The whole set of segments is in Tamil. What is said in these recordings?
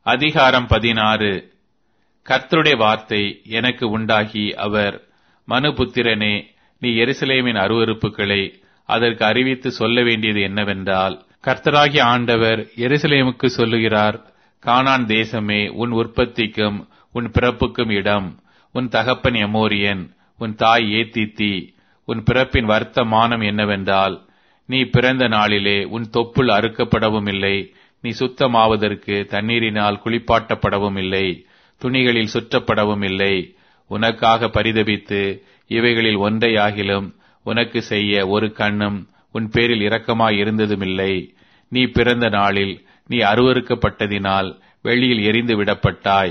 அதிகாரம் பதினாறு கர்த்தருடைய வார்த்தை எனக்கு உண்டாகி அவர் மனுபுத்திரனே நீ எருசலேமின் அருவருப்புகளை அதற்கு அறிவித்து சொல்ல வேண்டியது என்னவென்றால் கர்த்தராகிய ஆண்டவர் எருசலேமுக்கு சொல்லுகிறார் கானான் தேசமே உன் உற்பத்திக்கும் உன் பிறப்புக்கும் இடம் உன் தகப்பன் எமோரியன் உன் தாய் ஏத்தித்தி உன் பிறப்பின் வர்த்தமானம் என்னவென்றால் நீ பிறந்த நாளிலே உன் தொப்புள் அறுக்கப்படவும் இல்லை நீ சுத்தமாவதற்கு தண்ணீரினால் குளிப்பாட்டப்படவும் இல்லை துணிகளில் சுற்றப்படவும் இல்லை உனக்காக பரிதபித்து இவைகளில் ஒன்றையாகிலும் உனக்கு செய்ய ஒரு கண்ணும் உன் பேரில் இரக்கமாய் இருந்ததுமில்லை நீ பிறந்த நாளில் நீ அருவறுக்கப்பட்டதினால் வெளியில் எரிந்து விடப்பட்டாய்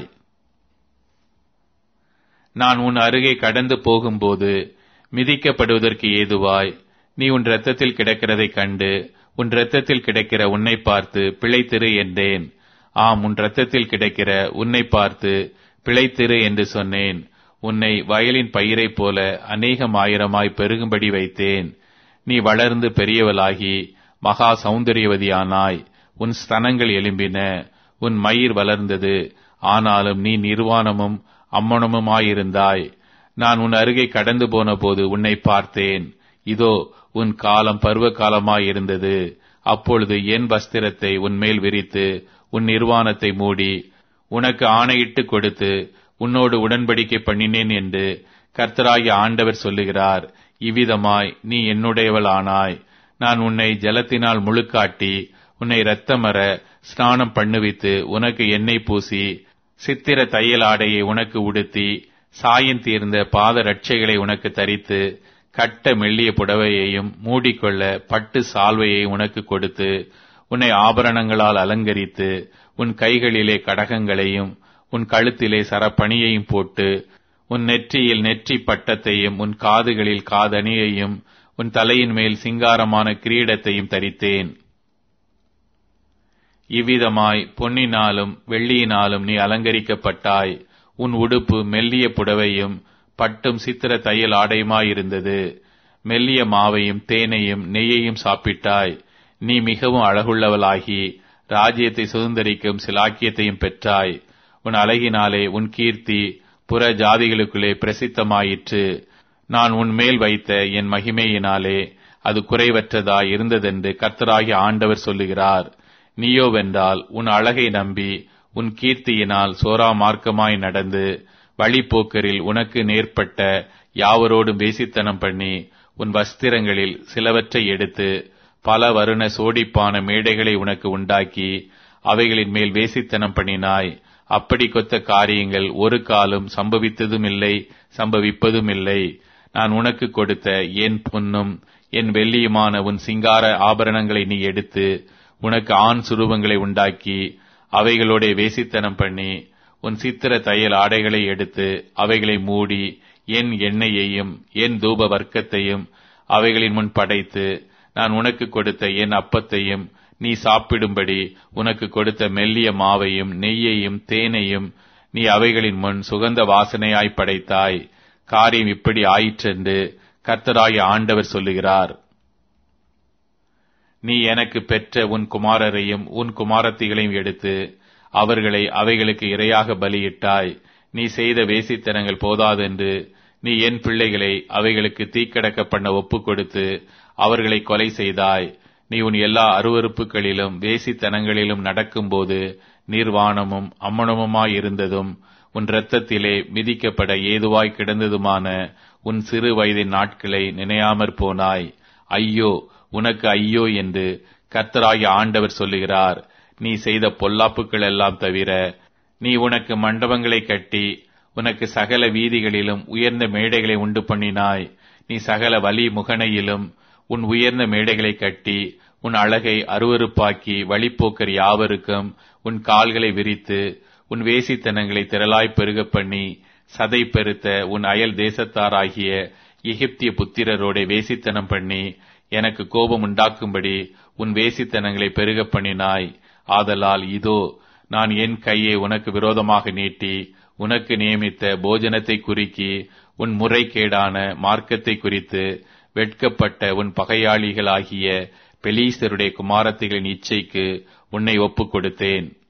நான் உன் அருகே கடந்து போகும்போது மிதிக்கப்படுவதற்கு ஏதுவாய் நீ உன் இரத்தத்தில் கிடக்கிறதைக் கண்டு உன் இரத்தத்தில் கிடக்கிற உன்னை பார்த்து பிழைத்திரு என்றேன் ஆம் உன் இரத்தத்தில் கிடக்கிற உன்னை பார்த்து பிழைத்திரு என்று சொன்னேன் உன்னை வயலின் பயிரைப் போல அநேகம் ஆயிரமாய் பெருகும்படி வைத்தேன் நீ வளர்ந்து பெரியவளாகி மகா சௌந்தரியவதியானாய் உன் ஸ்தனங்கள் எழும்பின உன் மயிர் வளர்ந்தது ஆனாலும் நீ நிர்வாணமும் அம்மனமுமாயிருந்தாய் நான் உன் அருகே கடந்து போன போது உன்னை பார்த்தேன் இதோ உன் காலம் பருவ காலமாயிருந்தது அப்பொழுது என் வஸ்திரத்தை உன்மேல் விரித்து உன் நிர்வாணத்தை மூடி உனக்கு ஆணையிட்டு கொடுத்து உன்னோடு உடன்படிக்கை பண்ணினேன் என்று கர்த்தராகிய ஆண்டவர் சொல்லுகிறார் இவ்விதமாய் நீ என்னுடையவள் ஆனாய் நான் உன்னை ஜலத்தினால் முழுக்காட்டி உன்னை இரத்தமர ஸ்நானம் பண்ணுவித்து உனக்கு எண்ணெய் பூசி சித்திர தையல் ஆடையை உனக்கு உடுத்தி சாயம் தீர்ந்த பாத ரட்சைகளை உனக்கு தரித்து கட்ட மெல்லிய புடவையையும் மூடிக்கொள்ள பட்டு சால்வையை உனக்கு கொடுத்து உன்னை ஆபரணங்களால் அலங்கரித்து உன் கைகளிலே கடகங்களையும் உன் கழுத்திலே சரப்பணியையும் போட்டு உன் நெற்றியில் நெற்றி பட்டத்தையும் உன் காதுகளில் காதணியையும் உன் தலையின் மேல் சிங்காரமான கிரீடத்தையும் தரித்தேன் இவ்விதமாய் பொன்னினாலும் வெள்ளியினாலும் நீ அலங்கரிக்கப்பட்டாய் உன் உடுப்பு மெல்லிய புடவையும் பட்டும் சித்திர தையல் ஆடையுமாயிருந்தது மெல்லிய மாவையும் தேனையும் நெய்யையும் சாப்பிட்டாய் நீ மிகவும் அழகுள்ளவளாகி ராஜ்யத்தை சுதந்திரிக்கும் சிலாக்கியத்தையும் பெற்றாய் உன் அழகினாலே உன் கீர்த்தி புற ஜாதிகளுக்குள்ளே பிரசித்தமாயிற்று நான் உன் மேல் வைத்த என் மகிமையினாலே அது குறைவற்றதாய் இருந்ததென்று கர்த்தராகி ஆண்டவர் சொல்லுகிறார் நீயோவென்றால் உன் அழகை நம்பி உன் கீர்த்தியினால் சோரா மார்க்கமாய் நடந்து வழிப்போக்கரில் உனக்கு நேர்பட்ட யாவரோடும் வேசித்தனம் பண்ணி உன் வஸ்திரங்களில் சிலவற்றை எடுத்து பல வருண சோடிப்பான மேடைகளை உனக்கு உண்டாக்கி அவைகளின் மேல் வேசித்தனம் பண்ணினாய் அப்படி கொத்த காரியங்கள் ஒரு காலம் சம்பவித்ததும் இல்லை சம்பவிப்பதும் இல்லை நான் உனக்கு கொடுத்த என் பொன்னும் என் வெள்ளியுமான உன் சிங்கார ஆபரணங்களை நீ எடுத்து உனக்கு ஆண் சுரூபங்களை உண்டாக்கி அவைகளோட வேசித்தனம் பண்ணி உன் சித்திர தையல் ஆடைகளை எடுத்து அவைகளை மூடி என் எண்ணெயையும் என் தூப வர்க்கத்தையும் அவைகளின் முன் படைத்து நான் உனக்கு கொடுத்த என் அப்பத்தையும் நீ சாப்பிடும்படி உனக்கு கொடுத்த மெல்லிய மாவையும் நெய்யையும் தேனையும் நீ அவைகளின் முன் சுகந்த வாசனையாய் படைத்தாய் காரியம் இப்படி ஆயிற்றென்று கர்த்தராகிய ஆண்டவர் சொல்லுகிறார் நீ எனக்கு பெற்ற உன் குமாரரையும் உன் குமாரத்திகளையும் எடுத்து அவர்களை அவைகளுக்கு இரையாக பலியிட்டாய் நீ செய்த வேசித்தனங்கள் போதாதென்று நீ என் பிள்ளைகளை அவைகளுக்கு தீக்கடக்க பண்ண ஒப்புக் கொடுத்து அவர்களை கொலை செய்தாய் நீ உன் எல்லா அருவறுப்புகளிலும் வேசித்தனங்களிலும் நடக்கும்போது நிர்வாணமும் அம்மனமுமாயிருந்ததும் உன் இரத்தத்திலே மிதிக்கப்பட ஏதுவாய் கிடந்ததுமான உன் சிறு வயதின் நாட்களை நினையாமற் போனாய் ஐயோ உனக்கு ஐயோ என்று கர்த்தராகிய ஆண்டவர் சொல்லுகிறார் நீ செய்த பொல்லாப்புகள் எல்லாம் தவிர நீ உனக்கு மண்டபங்களை கட்டி உனக்கு சகல வீதிகளிலும் உயர்ந்த மேடைகளை உண்டு பண்ணினாய் நீ சகல வலி முகனையிலும் உன் உயர்ந்த மேடைகளை கட்டி உன் அழகை அருவருப்பாக்கி வழிப்போக்கர் யாவருக்கும் உன் கால்களை விரித்து உன் வேசித்தனங்களை திரளாய் பெருக பண்ணி சதை பெருத்த உன் அயல் தேசத்தாராகிய எகிப்திய புத்திரரோட வேசித்தனம் பண்ணி எனக்கு கோபம் உண்டாக்கும்படி உன் வேசித்தனங்களை பெருக பண்ணினாய் ஆதலால் இதோ நான் என் கையை உனக்கு விரோதமாக நீட்டி உனக்கு நியமித்த போஜனத்தை குறிக்கி உன் முறைகேடான மார்க்கத்தை குறித்து வெட்கப்பட்ட உன் பகையாளிகளாகிய பெலீசருடைய குமாரத்திகளின் இச்சைக்கு உன்னை ஒப்புக் கொடுத்தேன்